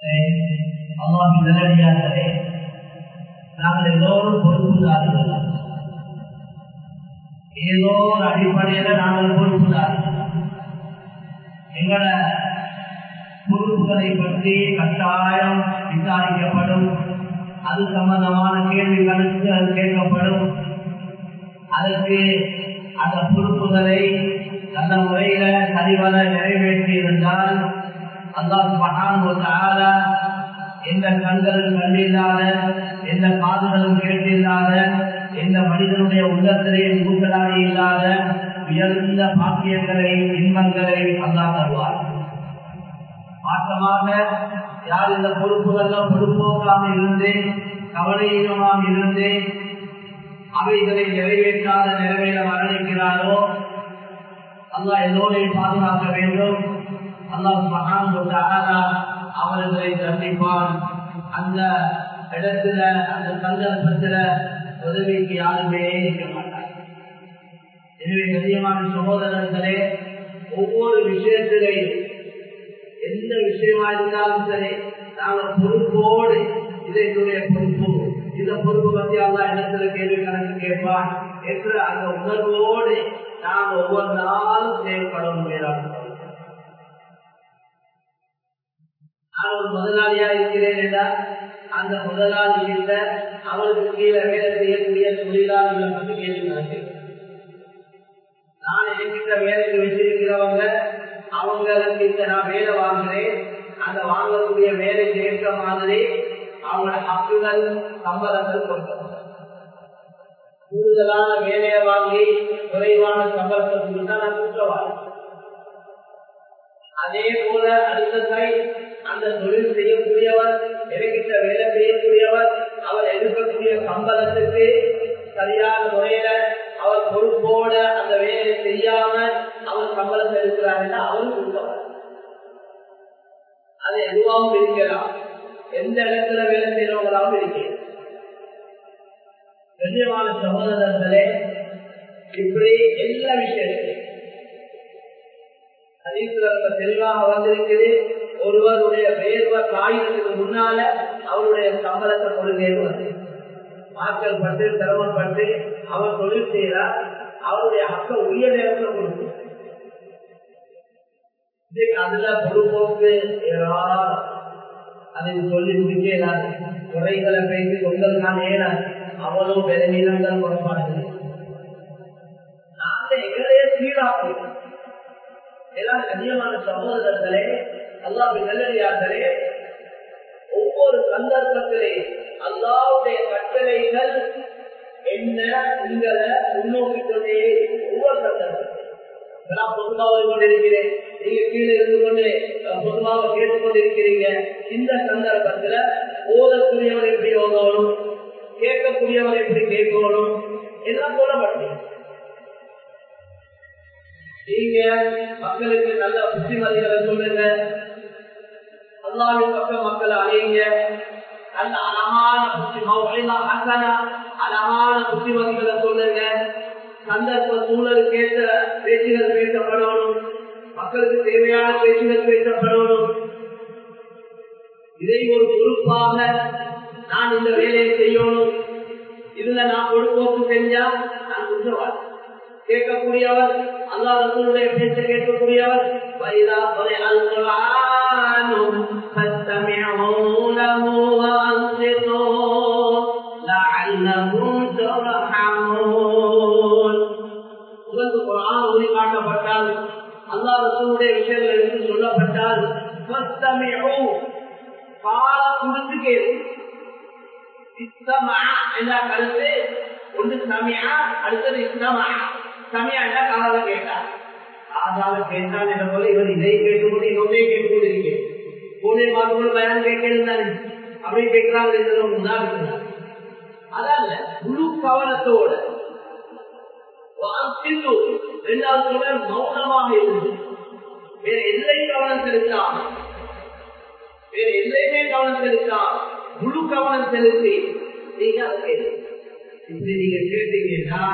அல்லாவின் நல்லடியார்களே நாங்கள் எல்லோரும் பொறுப்புதார்கள் ஏதோ ஒரு அடிப்படையில நாங்கள் பொறுப்புதார்கள் எங்களோட பொறுப்புகளை பற்றி கட்டாயம் விசாரிக்கப்படும் அது சம்பந்தமான கேள்விகளுக்கு அது கேட்கப்படும் அதற்கு அந்த பொறுப்புகளை நல்ல முறையில சரிவர நிறைவேற்றி இருந்தால் அல்லாஹ் மகான் எந்த கண்களும் கண்டில்லாத எந்த காதுகளும் கேட்டில்லாத எந்த மனிதனுடைய உள்ளத்திலே கூட்டலாக இல்லாத உயர்ந்த பாக்கியங்களை இன்பங்களை அல்லாஹ் தருவார் மாற்றமாக யார் இந்த பொறுப்புகள்லாம் பொறுப்போக்காம இருந்து கவலையீனமாக இருந்து அவைகளை நிறைவேற்றாத நிறைவேற மரணிக்கிறாரோ அல்லா எல்லோரையும் பாதுகாக்க வேண்டும் அல்லாஹ் மகான் அவர்களை தண்டிப்பான் அந்த இடத்துல அந்த சந்தர்ப்பத்துல உதவிக்கு யாருமே இருக்க மாட்டார் எனவே அதிகமான சகோதரர்களே ஒவ்வொரு விஷயத்திலையும் எந்த விஷயமா இருந்தாலும் சரி நாங்கள் பொறுப்போடு இதை என்னுடைய பொறுப்பு இந்த பொறுப்பு பத்தி அல்லா இடத்துல கேள்வி கணக்கு கேட்பான் என்று அந்த உணர்வோடு நாம் ஒவ்வொரு நாளும் செயல்பட முடியாது நான் ஒரு முதலாளியா இருக்கிறேன் என்றால் அந்த முதலாளி கிட்ட அவருக்கு கீழே வேலை செய்யக்கூடிய தொழிலாளிகள் பற்றி கேள்வி கணக்கு நான் என்கிட்ட வேலைக்கு வச்சிருக்கிறவங்க அவங்களுக்கு இந்த நான் வேலை வாங்குறேன் அந்த வாங்கக்கூடிய வேலைக்கு ஏற்ற மாதிரி அவங்களோட ஹக்குகள் சம்பளங்கள் கொடுக்கணும் கூடுதலான வேலையை வாங்கி குறைவான சம்பளத்தை கொடுத்தா நான் குற்றவாளி அதே போல அடுத்த சைட் அந்த தொழில் செய்யக்கூடியவர் எனக்கிட்ட வேலை செய்யக்கூடியவர் அவர் எதிர்க்கக்கூடிய சம்பளத்துக்கு சரியான முறையில அவர் பொறுப்போட அந்த வேலையை செய்யாம அவர் சம்பளத்தை எடுக்கிறாருன்னா அவரும் கொடுத்தவர் அது எதுவாகவும் இருக்கலாம் எந்த இடத்துல வேலை செய்யறவங்களாகவும் இருக்கிறது கண்ணியமான சகோதரர்களே இப்படி எல்லா விஷயத்திலும் அதீசுல ரொம்ப தெளிவாக வந்திருக்குது ஒருவருடைய வேர்வை காயினத்துக்கு முன்னால அவருடைய சம்பளத்தை கொடுங்கன்னு வந்து மாற்றல் பட்டு சிரமப்பட்டு அவர் தொழில் செய்யறார் அவருடைய ஹக்க உரிய நேரத்தில் கொடுக்கும் அதுல பொதுப்போக்கு ஏராளம் அதை சொல்லி முடிக்கிறார் குறைகளை பேசி உங்களுக்கான ஏறாது அவ்வளவு விலகீனங்கள் குறைபாடுகள் நாங்க எங்களையே சீராக்கும் எல்லாம் கண்ணியமான சகோதரர்களே அல்லாவின் நல்லடியார்களே ஒவ்வொரு சந்தர்ப்பத்திலே அல்லாவுடைய கட்டளைகள் என்ன உங்களை முன்னோக்கி கொண்டே ஒவ்வொரு சந்தர்ப்பத்தில் நான் பொதுவாக கொண்டிருக்கிறேன் நீங்க கீழே இருந்து கொண்டு பொதுவாக கேட்டுக்கொண்டிருக்கிறீங்க இந்த சந்தர்ப்பத்துல ஓதக்கூடியவர் எப்படி ஓதணும் கேட்கக்கூடியவர் எப்படி கேட்கணும் எல்லாம் சொல்லப்பட்டீங்க நீங்க மக்களுக்கு நல்ல புத்திமதிகளை சொல்லுங்க அல்லாவின் பக்கம் மக்களை அழைங்க நல்ல அழகான புத்தி அழகான புத்திமதிகளை சொல்லுங்க சந்தர்ப்ப சூழலுக்கு ஏற்ற பேச்சுகள் பேசப்படணும் மக்களுக்கு தேவையான பேச்சுகள் பேசப்படணும் இதை ஒரு பொறுப்பாக நான் இந்த வேலையை செய்யணும் இதுல நான் பொறுப்போக்கு செஞ்சா நான் குற்றவாளி கேட்கக்கூடியவர் அல்லா ரசூலுடைய பேச்ச கேட்கக்கூடியவர் வைதா தொலை அல்குரானும் فاستمعوا له وانصتوا لعلكم ترحمون உங்களுக்கு குரான் ஊதி காட்டப்பட்டால் அல்லா ரசூலுடைய விஷயங்கள் எடுத்து சொல்லப்பட்டால் கால கொடுத்து கேளு என்ற கருத்து ஒன்று சமயா அடுத்தது இஸ்லாமா சமயா என்ற காலால கேட்டார் காதால கேட்டால் என்ற போல இவர் இதை கேட்டுக்கொண்டு இன்னொன்னே கேட்டுக்கொண்டிருக்கேன் போனே பார்த்து பயன் கேட்கிறாரு அப்படி கேட்கிறாங்க உதாரணம் அதல்ல முழு கவனத்தோட இரண்டாவது சொல்ல மௌனமாக இருந்து வேற எல்லை கவனம் செலுத்தாம வேற எல்லையுமே கவனம் செலுத்தாம முழு கவனம் செலுத்தி நீங்க அதை இப்படி நீங்க கேட்டீங்கன்னா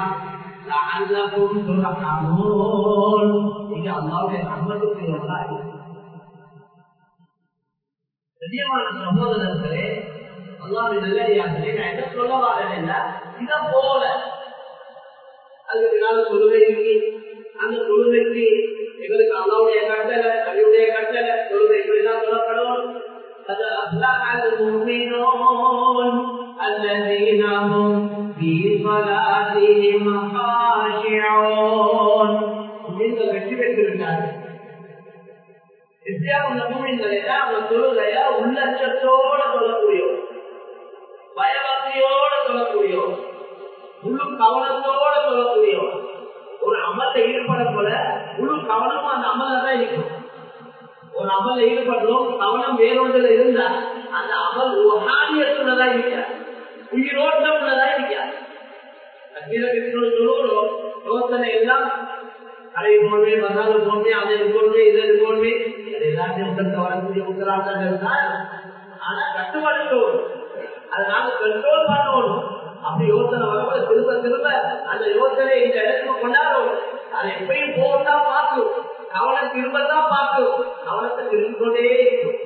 நீங்க அல்லாவுடைய நம்மளுக்கு நிச்சயமான சகோதரர்களே அல்லாஹ் நல்லடியார்களே நான் என்ன சொல்ல வரேன் இத போல அதுக்கு பின்னால தொழுகைக்கு அந்த தொழுகைக்கு எங்களுக்கு அல்லாவுடைய கட்டளை கவியுடைய கட்டளை தொழுகை இப்படிதான் சொல்லப்படும் அது أفلح المؤمنون الذين هم في صلاتهم خاشعون நீங்கள் வெற்றி பெற்றிருக்கிறார்கள் நிச்சயம் மூமின்களை அவங்க தொழுகைய உள்ளச்சத்தோட சொல்லக்கூடியோம் பயபக்தியோட சொல்லக்கூடியோம் முழு கவனத்தோட சொல்லக்கூடியோம் ஒரு அமல்ல ஈடுபட போல முழு கவனமும் அந்த அமல்ல தான் இருக்கும் ஒரு அமல்ல ஈடுபடுறோம் கவனம் வேறொன்றுல இருந்தா அந்த அமல் ஒஹானியத்துள்ளதா இருக்க உயிரோட்டமுள்ளதா இருக்க சொல்லுறோம் யோசனை எல்லாம் கடை போன்மே மசாலு போன்மே அதை போன்மே இதை போன்மே அது எல்லாத்தையும் உடலுக்கு வரக்கூடிய உத்தராசங்கள் தான் ஆனா கட்டுப்படுத்தோம் அதனால கண்ட்ரோல் பண்ணணும் அப்படி யோசனை வரும்போது திரும்ப திரும்ப அந்த யோசனை இந்த இடத்துக்கு கொண்டாடும் அதை எப்பயும் போகத்தான் பார்க்கும் கவனம் திரும்பத்தான் பார்க்கும் கவனத்தை திரும்பிக் கொண்டே இருக்கும்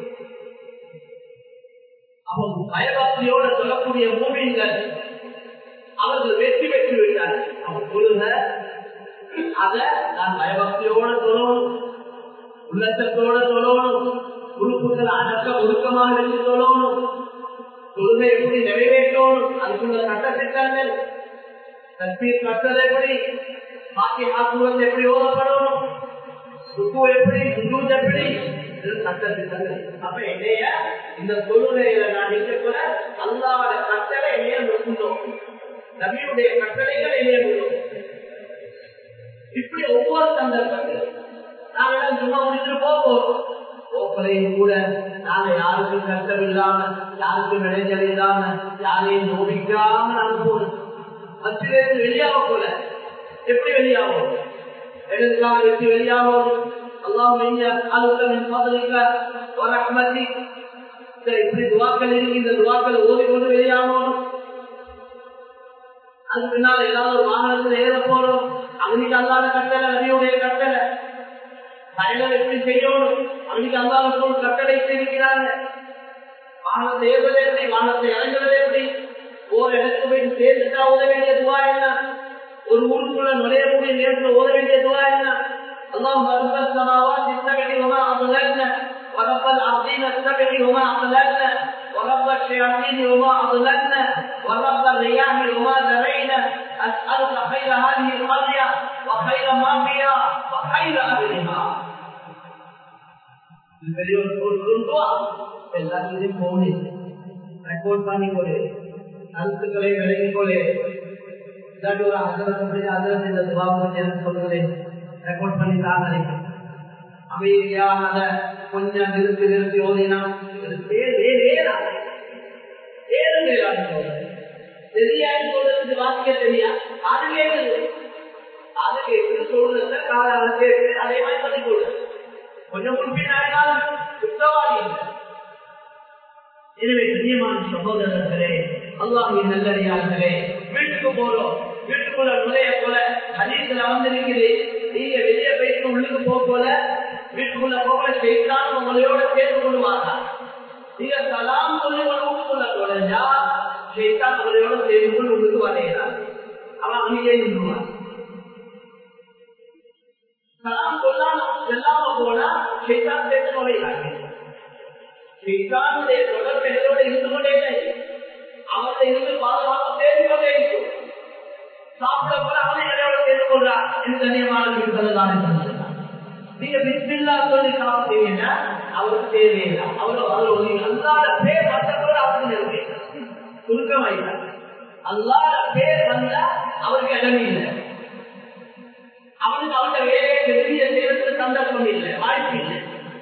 அப்போ பயபக்தியோட சொல்லக்கூடிய மூவிங்கள் அவர்கள் வெற்றி பெற்று விட்டார்கள் அவங்க சொல்லுங்க அத நான் பயபக்தியோட சொல்லணும் உள்ளத்தோட சொல்லணும் உறுப்புகள் அடக்க ஒழுக்கமாக இருந்து சொல்லணும் தொழுகை எப்படி நிறைவேற்றணும் அதுக்குள்ள சட்ட திட்டங்கள் தற்பீர் கட்டது எப்படி பாக்கி ஆக்குவது எப்படி ஓதப்படணும் சுக்கு எப்படி சுஜூத் எப்படி சட்ட திட்டங்கள் அப்ப என்னைய இந்த தொழுகையில நான் நிற்கக்கூட அல்லாவோட கட்டளை என்னைய முழுந்தோம் நபியுடைய கட்டளைகள் என்னைய முழும் இப்படி ஒவ்வொரு சந்தர்ப்பத்தில் நாங்கள் சும்மா முடிச்சுட்டு போவோம் போக்களையும் கூட நாங்க யாருக்கும் கஷ்டம் இல்லாம யாருக்கும் இடைஞ்சல் இல்லாம யாரையும் நோடிக்காம நாங்க போகணும் மத்தியிலிருந்து வெளியாக போல எப்படி வெளியாகும் எதுக்காக வெற்றி வெளியாகும் அல்லாஹ் அலுவலமின் பதிலிக்க ஒரு அகமதி இப்படி துவாக்கள் இருக்கு இந்த துவாக்கள் ஓதிக்கொண்டு வெளியாகணும் அது பின்னால் ஏதாவது ஒரு வாகனத்தில் ஏற போறோம் அவனுக்கு அல்லாத கட்டளை நபியுடைய கட்டளை பயணம் எப்படி செய்யணும் அவனுக்கு அல்லாத போல் கட்டளை செய்திருக்கிறாங்க வாகனத்தை ஏறுவது எப்படி வாகனத்தை இறங்குவது எப்படி ஒரு இடத்துக்கு போய் சேர்ந்துட்டா ஓத வேண்டிய துவா என்ன ஒரு ஊருக்குள்ள நுழையக்கூடிய நேரத்தில் ஓத வேண்டிய துவா என்ன அல்லாஹ் ரப்பல் சமாவாத் இஸ்தகடி வமா அضللنا ورب العظيم السبع وما أضللنا ورب الشياطين وما أضللنا ورب الرياح وما ذرينا أسألك خير هذه القرية وخير ما فيها وخير أهلها எல்லாத்தையும் போனி ரெக்கார்ட் பண்ணி கொடு கருத்துக்களை விலகி கொடு இல்லாட்டி ஒரு அகலத்தை அதில் இந்த துவாபம் சொல்கிறேன் ரெக்கார்ட் பண்ணி தாங்க அமைதியாக கொஞ்சம் நிறுத்தி நிறுத்தி ஓதினா தெரியாது சொல்றதுக்கு வாசிக்க தெரியா அது கேட்குது அது கேட்குது சொல்றத காலால கேட்குது அதே மாதிரி பண்ணி சொல்றது கொஞ்சம் முன்பின்னாலும் சுத்தவாதி எனவே கண்ணியமான சகோதரர்களே அல்லாஹின் நல்லடியார்களே வீட்டுக்கு போறோம் வீட்டுக்குள்ள நுழைய போல ஹதீஸ்ல வந்திருக்குது நீங்க வெளியே போயிட்டு உள்ளுக்கு போக போல வீட்டுக்குள்ள போக செய்தான் உங்களையோட சேர்ந்து கொள்வாங்க நீங்க சலாம் சொல்லி வீட்டுக்குள்ள நுழைஞ்சா செய்தான் உங்களையோட சேர்ந்து கொண்டு உள்ளுக்கு வரைகிறார் அவன் அங்கேயே நின்றுவான் சலாம் சொல்லாம செல்லாம போனா செய்தான் சேர்த்து நுழைகிறாங்க செய்தானுடைய தொடர்பு எங்களோட இருந்து கொண்டே அவனை இருந்து பாதுகாப்பு தேடி கொண்டே இருக்கும் சாப்பிட போல அவனை என்னோட சேர்ந்து கொள்றார் என்று கண்ணியமான இருப்பதுதான் நீங்க பிஸ்மில்லா சொல்லி சாப்பிட்டீங்கன்னா அவருக்கு தேவையில்லை அவரோட அவரோட அல்லாத பேர் வந்த கூட அவருக்கு நிறைவேற்ற சுருக்கமாயிட்டார் அல்லாத பேர் வந்தா அவருக்கு இடம் இல்லை அவனுக்கு அவருடைய வேலையை பெரிய செய்யறதுக்கு சந்தர்ப்பம் இல்லை வாய்ப்பு இல்லை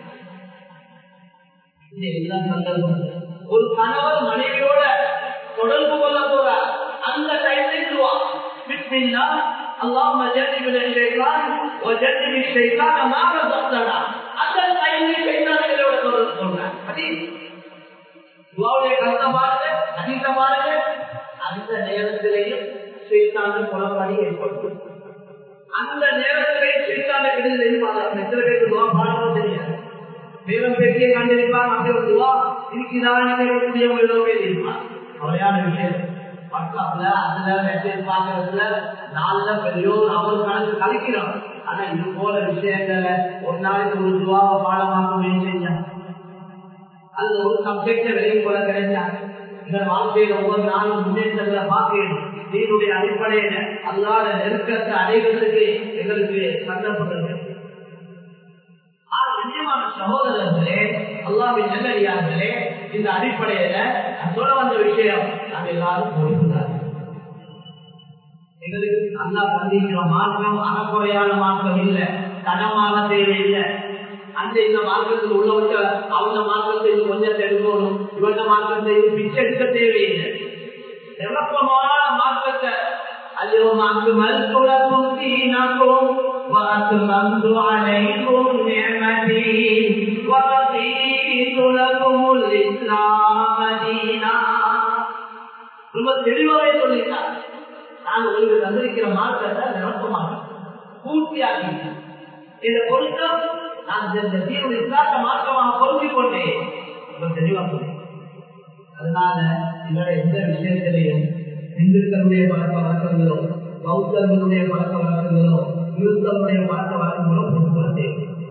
ஒரு கணவர் மனைவியோட தொடர்பு கொள்ள போறார் அந்த டைம்ல பிஸ்மில்லா اللهم جنب الشيطان وجنب الشيطان ما رزقتنا அந்த டைம்ல ஷைத்தான்களோட தொடர்பு கொள்றார் ஹதீஸ் துஆவுடைய கருத்தை பாருங்க ஹதீஸ பாருங்க அந்த நேரத்திலேயும் ஷைத்தான் குழப்படி ஏற்படும் அந்த நேரத்திலே ஷைத்தான கிடையாது எத்தனை பேருக்கு துவா பாடவும் தெரியாது மேலும் பேட்டியை கண்டிருப்பார் அப்படி ஒரு துவா இருக்கிறான்னு கேட்கக்கூடியவங்க எவ்வளவு பேர் இருப்பா கவலையான விஷயம் வாட்ஸ்அப்ல அதுல மெசேஜ் பாக்குறதுல நாலுல பெரியோ அவர் கணக்கு கழிக்கிறோம் ஆனா இது போல விஷயங்களை ஒரு நாளைக்கு ஒரு துவாவை பாடமாக்க முயற்சி அது ஒரு சப்ஜெக்ட விலகி கொள்ள கிடைச்சாங்க இந்த வாழ்க்கையில ஒவ்வொரு நாளும் முன்னேற்றங்களை பார்க்கணும் நீருடைய அடிப்படையில அல்லாத நெருக்கத்தை அடைவதற்கு எங்களுக்கு சந்தர்ப்பங்கள் கண்ணியமான சகோதரர்களே அல்லாவின் நல்லடியார்களே இந்த அடிப்படையில சொல்ல வந்த விஷயம் நாங்கள் எல்லாரும் பொறுப்புதான் எங்களுக்கு அல்லா சந்திக்கிற மார்க்கம் அறக்குறையான மார்க்கம் இல்லை தனமான தேவை இல்லை அந்த இந்த மார்க்கத்தில் உள்ளவங்க அவங்க மார்க்கத்தை கொஞ்சம் எடுக்கணும் இவங்க மார்க்கத்தை பிச்சை எடுக்க தேவையில்லை சிறப்பமான மார்க்கத்தை اليوم أكملت لكم دينكم وأتممت عليكم نعمتي ورضيت لكم الإسلام دينا ரொம்ப தெளிவாகவே சொல்லிட்டார் நான் உங்களுக்கு தந்திருக்கிற மார்க்கத்தை நிரப்பமாக பூர்த்தியாக்கி இந்த பொருத்தம் நான் இந்த தீர்வு இஸ்லாத்த மார்க்கமாக பொருந்திக் கொண்டேன் ரொம்ப தெளிவாக சொன்னேன் அதனால இவரை எந்த விஷயத்திலையும் இந்துக்களுடைய பழக்க வழக்கங்களோ பௌத்தர்களுடைய பழக்க வழக்கங்களோ கிறிஸ்தவனுடைய பழக்க வழக்கங்களோ பொறுப்புறது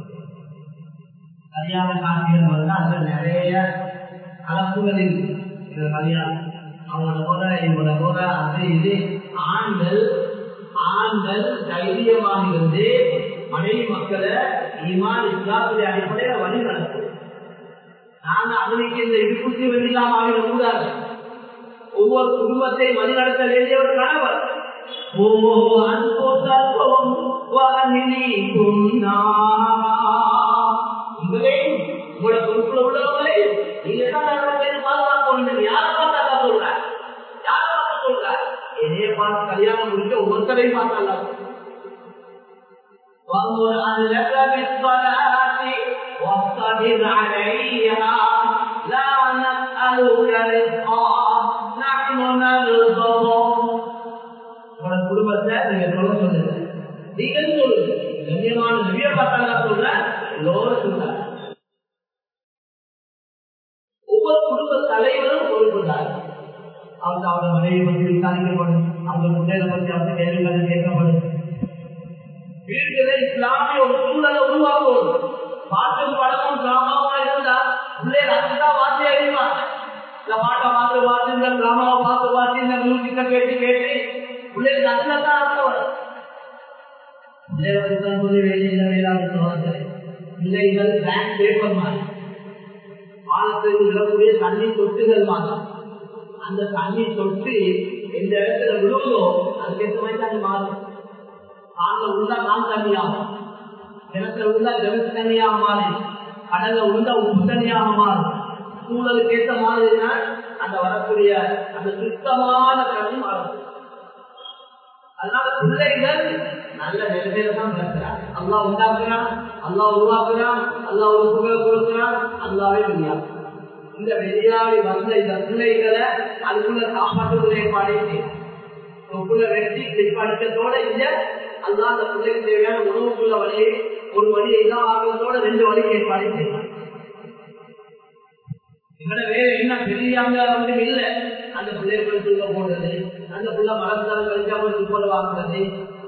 கல்யாண காட்சிகள் வந்து அதுல நிறைய கலப்புகளில் கல்யாணம் அவங்களோட முறை இவங்களோட முறை அது இது ஆண்கள் ஆண்கள் தைரியமாக இருந்து மனைவி மக்களை ஈமான் இஸ்லாத்துடைய அடிப்படையில் வழி நடத்தும் நாங்க அவனுக்கு இந்த இடுப்புத்தி வெள்ளிலாம் ஆகிடக்கூடாது ஒவ்வொரு குடும்பத்தை வழிநடத்த வேண்டிய ஒரு கணவர் உங்களோட பொறுப்புல உள்ளவங்களே நீங்க பாதுகாக்கணும் யாரை பார்த்தா சொல்ற யாரை பார்த்து சொல்ற என்னைய பார்த்து கல்யாணம் முடிக்க ஒவ்வொருத்தரையும் பார்த்தா وامر اهلك بالصلاه واصطبر عليها لا نسالك رزقا نحن نرزقك உங்களோட குடும்பத்தை நீங்க சொல்ல சொல்லுங்க நீங்கள் சொல்லுங்க கண்ணியமான நபிய பார்த்தாங்க சொல்ற எல்லோரும் சொல்றாங்க ஒவ்வொரு குடும்ப தலைவரும் பொறுப்புதார் அவங்க அவங்க மனைவி பற்றி விசாரிக்கப்படும் அவங்க முன்னேற பற்றி அவங்க கேள்விகள் கேட்கப்படும் வீட்டிலே இஸ்லாமிய ஒரு சூழலை உருவாக்கும் பாட்டும் படமும் கிராமமா இருந்தா உள்ளே அதுதான் வாசி அறிவாங்க இந்த பாட்டை பார்த்து பார்த்து இந்த கிராமாவை பார்த்து பார்த்து இந்த மியூசிக்க கேட்டு கேட்டு உள்ளே அதுலதான் அர்த்தம் வரும் பிள்ளைகள் சொல்லி வேலையில வேளாண் சோதனை பிள்ளைகள் பேங்க் பேப்பர் மாதிரி பாலத்துக்கு விழக்கூடிய தண்ணி தொட்டுகள் மாதிரி அந்த தண்ணி தொட்டு எந்த இடத்துல விழுவதோ அதுக்கேற்ற மாதிரி தண்ணி மாறும் காலில் உள்ள கால் தண்ணியாகும் கிணத்துல உள்ள கிணத்து தண்ணியாக மாறி கடல்ல உள்ள உப்பு தண்ணியாக மாறும் சூழலுக்கு ஏற்ற மாதிரினா அந்த வரக்கூடிய அந்த சுத்தமான தண்ணி மாறும் அதனால பிள்ளைகள் நல்ல நிலைமையில தான் பிறக்கிறார் அல்லா உண்டாக்குறான் அல்லா உருவாக்குறான் அல்லா ஒரு புகழ் கொடுக்கிறான் அல்லாவே வெளியாகும் இந்த வெளியாடி வந்த இந்த பிள்ளைகளை அதுக்குள்ள காப்பாற்றுவதை பாடி தொப்புல வெட்டி படிப்படிக்கத்தோட இல்ல அல்லா அந்த பிள்ளைக்கு தேவையான உணவுக்குள்ள வழியை ஒரு வழியை தான் ஆகிறதோட ரெண்டு வழியை ஏற்பாடு செய்யலாம் இவட வேற என்ன பெரிய அங்க வந்து இல்ல அந்த பிள்ளைகளை தூக்க போடுறது அந்த பிள்ளை மரத்தால் கழிச்சா போய் துப்பல் வாங்குறது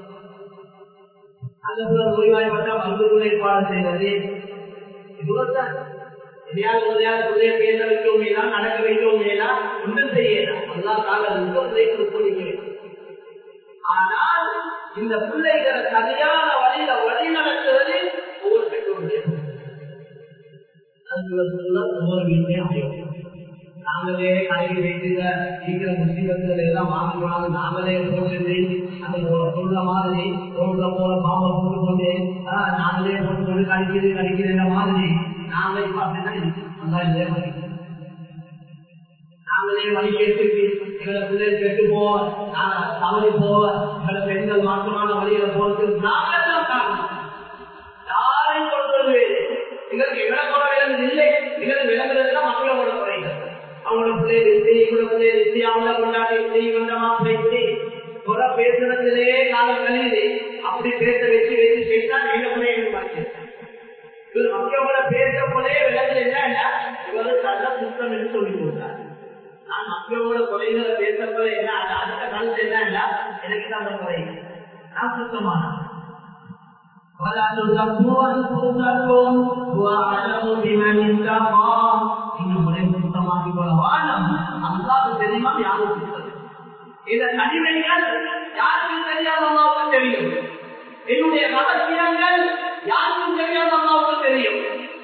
அந்த பிள்ளை நோய்வாய்ப்பட்டா மருத்துவ ஏற்பாடு செய்வது இவ்வளவுதான் எதையாவது உதவியாவது பிள்ளைய பேச வைக்கவும் வேணாம் நடக்க வைக்கவும் வேணாம் ஒன்றும் செய்யலாம் அல்லா கால பிள்ளை கொடுக்க ஆனால் இந்த பிள்ளைகளை சரியான வழியில வழி நடத்துவது ஒவ்வொரு பெற்றோருடைய ஒவ்வொரு வீட்டையும் அமையும் நாங்களே கடைக்கு வைக்கிற இருக்கிற முஸ்லிம்கள் எல்லாம் வாங்கினாங்க நாங்களே போட்டு அந்த சொல்ற மாதிரி ரோட்ல போற பாம்பை போட்டு கொண்டு நாங்களே போட்டு கொண்டு கடிக்கிறது கடிக்கிற மாதிரி நாங்க இப்ப அப்படின்னா நாங்களே வழி கேட்டு எங்களை பிள்ளைகள் கெட்டு போவ தவறி போவ எங்களை பெண்கள் மாற்றமான வழியில போறது நாங்கள் காரணம் யாரையும் கொடுக்கிறது எங்களுக்கு எங்களை கூட விலங்கு இல்லை எங்களுக்கு விலங்குறதுலாம் மக்களோட குறைகள் அவங்களோட பிள்ளைகள் இப்படி இவங்களோட பிள்ளைகள் இப்படி அவங்கள கொண்டாடி இப்படி இவங்க மாப்பிள்ளை இப்படி குறை பேசுறதுலே காலம் கழியுது அப்படி பேச வச்சு வச்சு பேசினா எங்க பிள்ளைகள் பார்த்து மக்களோட பேச போலே விலங்கு என்ன இவரு நல்ல சுத்த குற்றம் என்று சொல்லிக் கொடுத்தார் நான் மக்களோட கொலைகளை பேசப்போல என்ன அது அடுத்த கருத்து என்ன இல்ல எனக்கு தான் அந்த குறை நான் சுத்தமான ولا تزكوا أنفسكم هو أعلم بمن اتقى நீங்க முறை சுத்தமாக்கிக் கொள்ள வாழம் அல்லாது தெரியுமா யாரும் சுத்தது இந்த தனிமைகள் யாருக்கும் தெரியாத அம்மாவுக்கு தெரியும் என்னுடைய ரகசியங்கள் யாருக்கும் தெரியாத அம்மாவுக்கு தெரியும்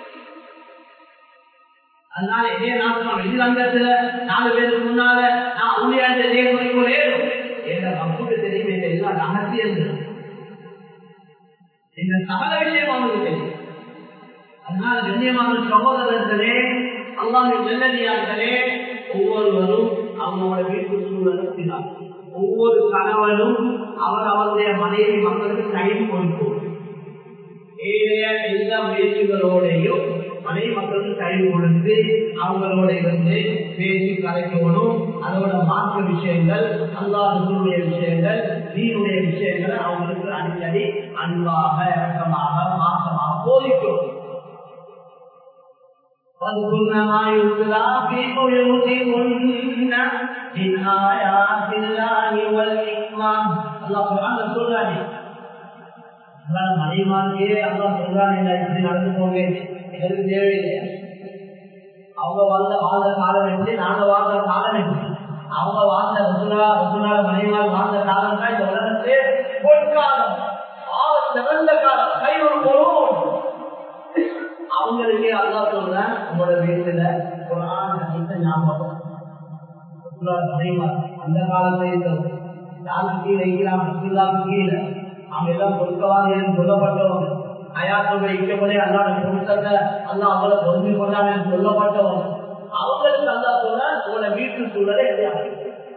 அதனால இதே நான் வெளிரங்கத்துல நாலு பேருக்கு முன்னால நான் உண்மையான நேர்முறைகளே எங்க கம்ப்யூட்டர் தெரியும் எங்க எல்லா ரகசியங்கள் இந்த சகல விஷயம் அவங்களுக்கு தெரியும் அதனால கண்ணியமான சகோதரர்களே அல்லாவின் நல்லடியார்களே ஒவ்வொருவரும் அவங்களோட வீட்டு சூழலும் ஒவ்வொரு கணவனும் அவர் அவருடைய மனைவி மக்களுக்கு டைம் கொடுக்கும் ஏழைய எல்லா முயற்சிகளோடையும் மனைவி மக்களுக்கு டைம் கொடுத்து அவங்களோட இருந்து பேசி கலைக்கணும் அதோட மாற்ற விஷயங்கள் அல்லாஹுடைய விஷயங்கள் நீருடைய விஷயங்களை அவங்களுக்கு அடிக்கடி அன்பாக இறக்கமாக மாற்றமாக போதிக்கும் واذكرن ما يتلى في بيوتكن من آيات الله والحكمة الله سبحانه சொல்றானே மனைவாங்கே அல்லா சொல்றானே இப்படி நடந்து போங்க எங்களுக்கு தேவையில்லையா அவங்க வாழ்ந்த வாழ்ந்த காலம் எப்படி நாங்க வாழ்ந்த காலம் எப்படி அவங்க வாழ்ந்த ரசுலா ரசுலால மனைவால் வாழ்ந்த காலம் தான் இந்த உலகத்தே பொற்காலம் ஆக சிறந்த காலம் கைவரும் போலும் அவங்களுக்கே அல்லா சொல்ற உங்களோட வீட்டுல குரான் ஞாபகம் அந்த காலத்துல இருந்தது யாருக்கு கீழே வைக்கலாம் ரசுல்லாவுக்கு கீழே அவங்க எல்லாம் பொறுக்கவாங்க சொல்லப்பட்டவங்க அயாத்தோட இக்கப்படே அல்லாட பொருத்தத்தை அல்லா அவங்கள பொருந்தி கொண்டாங்க சொல்லப்பட்டவங்க அவங்களுக்கு அல்லா சொல்ற உங்களோட வீட்டு சூழலை எப்படி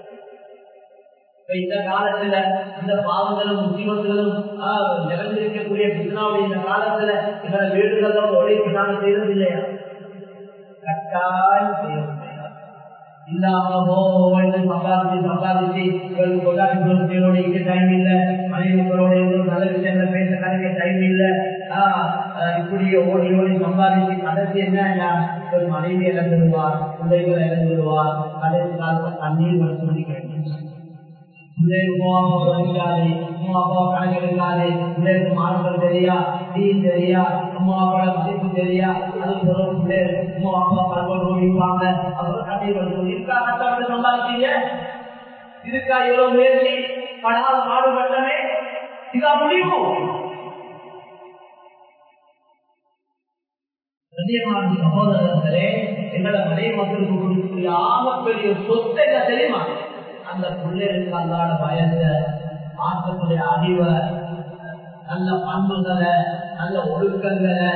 இந்த காலத்துல இந்த பாவங்களும் முக்கியமங்களும் நிறைந்திருக்கக்கூடிய பித்னாவுடைய இந்த காலத்துல இவர வீடுகள்ல உழைப்பு நாங்க செய்யறது இல்லையா கட்டாயம் செய்யறது இல்லாம சம்பாதிச்சு சம்பாதிச்சு இவருக்கு கொண்டாடிகளோட இங்க டைம் இல்ல மனைவிகளோட நல்ல விஷயங்கள பேச கலைக்க டைம் இல்ல இப்படி ஓடி ஓடி சம்பாதிச்சு கடைசி என்ன ஒரு மனைவி இழந்துடுவார் பிள்ளைகளை இழந்துடுவார் கடைசி காலத்துல தண்ணீர் வச்சு முடிக்க வேண்டும் பிள்ளைகளுக்கு அம்மா அப்பா கணக்கெடுக்காது பிள்ளைகளுக்கு மாணவர்கள் தெரியா தீன் தெரியா அம்மா அப்பா மதிப்பு தெரியா அது சொல்லும் பிள்ளைகள் அம்மா அப்பா பரவல் ஓடிப்பாங்க அப்புறம் கண்ணீர் வந்து இருக்கா கஷ்டப்பட்டு சம்பாதிச்சீங்க இருக்கா எவ்வளவு முயற்சி படாத பாடுபட்டமே இதா முடிவு கண்ணியமான சகோதரர்களே எங்களை மனைவி மக்களுக்கு கொடுக்கக்கூடிய ஆகப்பெரிய சொத்து என்ன தெரியுமா அந்த பிள்ளைகளுக்கு அல்லாட பயத்தை மாற்றக்கூடிய அறிவை நல்ல பண்புகளை நல்ல ஒழுக்கங்களை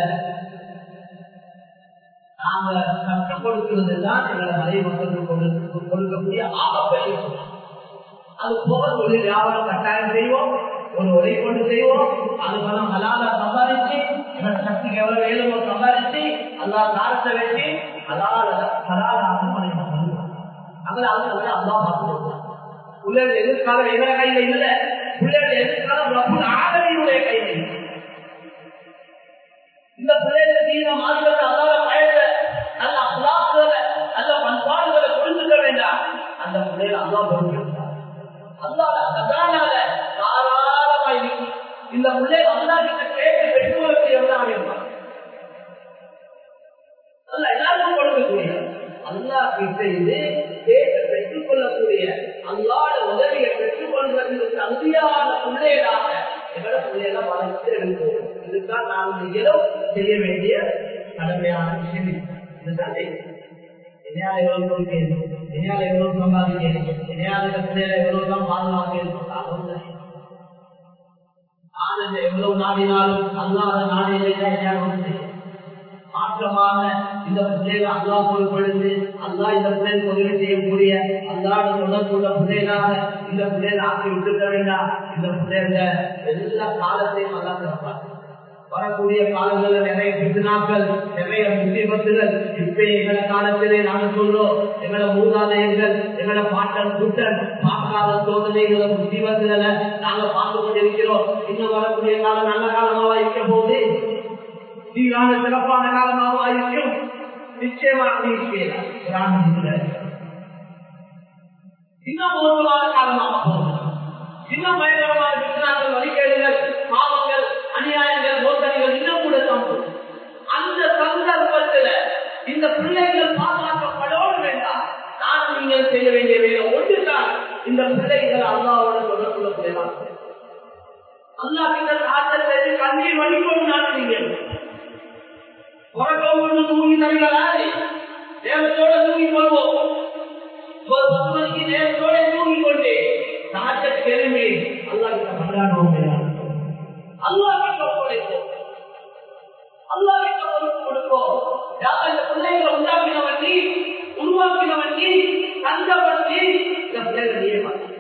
நாங்க கற்றுக் கொடுக்கிறது தான் எங்களை மலை மக்களுக்கு கொடுக்கக்கூடிய ஆகப்பெரிய அது போக ஒரு வியாபாரம் கட்டாயம் செய்வோம் ஒரு உரை கொண்டு செய்வோம் அது பணம் ஹலால சம்பாதிச்சு எங்களோட சக்திக்கு எவ்வளவு வேலுமோ சம்பாதிச்சு அல்லா காலத்தை வச்சு ஹலால ஹலாலாக மனை மக்கள் அதில் அது வந்து அல்லா பார்த்து உள்ளது எதிர்காலம் எதிர கையில இல்ல உள்ளது எதிர்காலம் ரப்புல் ஆதரவினுடைய கையில இந்த பிள்ளைகள் தீர மாறுகிறது அல்லாத பயத்த நல்ல அல்லாக்குகளை நல்ல பண்பாடுகளை கொடுத்துக்க வேண்டாம் அந்த பிள்ளைகள் அல்லா பொறுப்பு அல்லாத கதானால தாராளமாய் இந்த பிள்ளைகள் அல்லா கிட்ட கேட்டு பெற்றோருக்கு எவ்வளவு இருப்பாங்க அல்ல எல்லாருக்கும் கொடுக்கக்கூடிய அல்லா கிட்ட இது கேட்டு பெற்றுக் கொள்ளக்கூடிய அல்லாட உதவியை பெற்றுக் கொள்வதற்கு தகுதியான பிள்ளைகளாக எங்களோட பிள்ளைகளை வளர்த்து எடுப்போம் இதுதான் நாம் செய்யலும் செய்ய வேண்டிய கடமையான விஷயம் இதுதான் என்னால் எவ்வளவு கொடுக்கணும் என்னால் எவ்வளவு சம்பாதிக்கணும் என்னால் இந்த பிள்ளைகளை எவ்வளவு தான் பாதுகாக்கணும் ஆனந்த எவ்வளவு நாடினாலும் அல்லாத நாடிலே என்னால் செய்யும் மாற்றமாக இந்த பிள்ளைகள் அல்லா பொருட்படுத்து அல்லா இந்த பிள்ளைகள் உதவி செய்யக்கூடிய அல்லாட தொடர்புள்ள பிள்ளைகளாக இந்த பிள்ளைகள் ஆக்கி விட்டுக்க வேண்டாம் இந்த பிள்ளைகள எல்லா காலத்தையும் அல்லா திறப்பார் வரக்கூடிய காலங்களில் நிறைய பிசுனாக்கள் நிறைய முக்கியத்துகள் இப்ப எங்கள காலத்திலே நாங்க சொல்றோம் எங்கள மூதாதையர்கள் எங்கள பாட்டன் கூட்டன் பார்க்காத சோதனைகளை முக்கியத்துகளை நாங்க பார்த்து கொண்டிருக்கிறோம் இன்னும் வரக்கூடிய காலம் நல்ல காலமாக இருக்க போது சீரான சிறப்பான காலமாக இருக்கும் நிச்சயமா நீர் செய்யலாம் இன்னும் ஒரு வார காலமாக போகும் இன்னும் பயங்கரமான விஞ்ஞானங்கள் வழிகேடுகள் பாவங்கள் அநியாயங்கள் மோசடிகள் இன்னும் கூட சம்பவம் அந்த சந்தர்ப்பத்தில் இந்த பிள்ளைகள் பாதுகாக்கப்படவும் வேண்டாம் நான் நீங்கள் செய்ய வேண்டிய வேலை ஒன்றுதான் இந்த பிள்ளைகள் அல்லாவோட தொடர்புள்ள பிள்ளைகள் அல்லா கிட்ட காத்தல் செய்து கண்ணீர் வடிக்கொண்டு நாட்டுங்கள் உறக்கம் கொண்டு தூங்கி தருகிறாரே தேவத்தோட தூங்கிக் கொள்வோம் ஒரு பத்து மணிக்கு நேரத்தோட தூங்கிக் கொண்டே சாட்சத்துக்கு எழுமே அல்லா கிட்ட கொண்டாடுவோம் அல்லா கிட்ட ஒப்படைப்போம் அல்லா கிட்ட பொறுப்பு கொடுப்போம் யார் இந்த பிள்ளைகளை உண்டாக்கினவன் நீ உருவாக்கினவன் நீ தந்தவன் நீ இந்த பிள்ளைகளை நீயே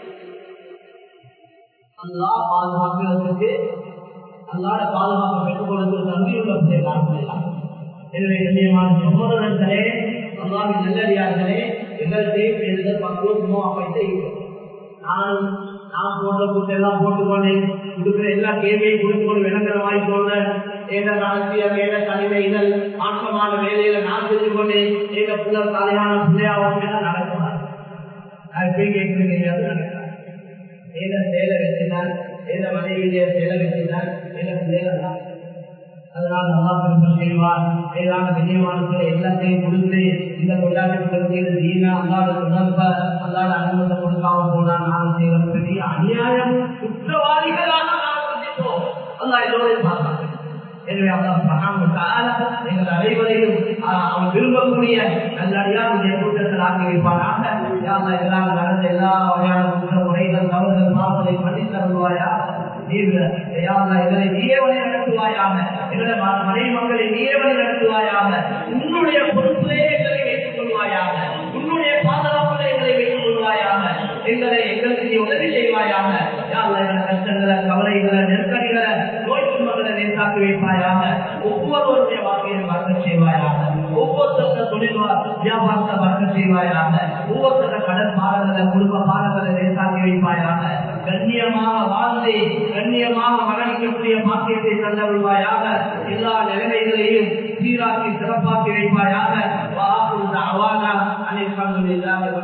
அல்லா பாதுகாக்கிறதுக்கு அல்லாட பாதுகாப்பை பெற்றுக் கொடுத்து நம்பியுள்ள பிள்ளைகள் எனவே கண்ணியமான சகோதரர்களே அல்லாவின் நல்லடியார்களே எங்கள்கிட்ட எந்த பக்குவமோ அப்படி செய்கிறோம் நான் நான் போன்ற கூட்டெல்லாம் போட்டுக்கொண்டு கொடுக்குற எல்லா கேள்வியும் கொடுத்துக்கொண்டு விளங்குற மாதிரி சொல்ற ஏத ரகசியம் ஏத தனிமை இதழ் மாற்றமான வேலையில நான் செஞ்சு கொண்டு ஏத புலர் தலையான பிள்ளையாக நடக்கிறார் அது போய் கேட்கிறீங்க அது நடக்கிறார் ஏத சேலை வச்சினார் ஏத மனைவியிலே சேலை வச்சினார் ஏத பிள்ளைகள் அதனால் நல்லா பெருமை செய்வார் ஏதான விஜயமானத்தில் எல்லாத்தையும் கொடுத்து இந்த கொண்டாட்டத்திற்கு தீனா அல்லாத உணர்வ அல்லாத அனுமதி கொடுக்காம போனா நாங்கள் செய்கிற பெரிய அநியாயம் குற்றவாளிகளாக நாம் சந்திப்போம் அல்லா இதோட பார்ப்பாங்க எனவே அல்லாஹ் எங்கள் அனைவரையும் அவன் விரும்பக்கூடிய நல்லடியாருடைய கூட்டத்தில் ஆக்கி வைப்பானாக எல்லாம் நடந்த எல்லா வகையான குற்ற முறைகள் தவறுகள் பாவங்களை பண்ணி தருவாயா எங்களை நீயே வழி நடத்துவாயாக எங்களை மனைவி மக்களை நீயே வழி நடத்துவாயாக உன்னுடைய பொறுப்பிலே எங்களை வைத்துக் கொள்வாயாக உன்னுடைய பாதுகாப்பிலே எங்களை வைத்துக் கொள்வாயாக எங்களை எங்களுக்கு நீ உதவி செய்வாயாக எங்களை கஷ்டங்களை கவலைகளை நெருக்கடிகளை நோய் துன்பங்களை நேசாக்கி வைப்பாயாக ஒவ்வொருவருடைய வாழ்க்கையை மறக்க செய்வாயாக ஒவ்வொருத்தர தொழில் வியாபாரத்தை மறக்க செய்வாயாக ஒவ்வொருத்தர கடன் பாடங்களை குடும்ப பாடங்களை நேசாக்கி வைப்பாயாக கண்ணியமாக வாழ்ந்து கண்ணியமாக மரணிக்கக்கூடிய பாக்கியத்தை தந்தருள்வாயாக எல்லா நிலைமைகளையும் சீராக்கி சிறப்பாக்கி வைப்பாயாக வாக்கு அவானா அனைத்து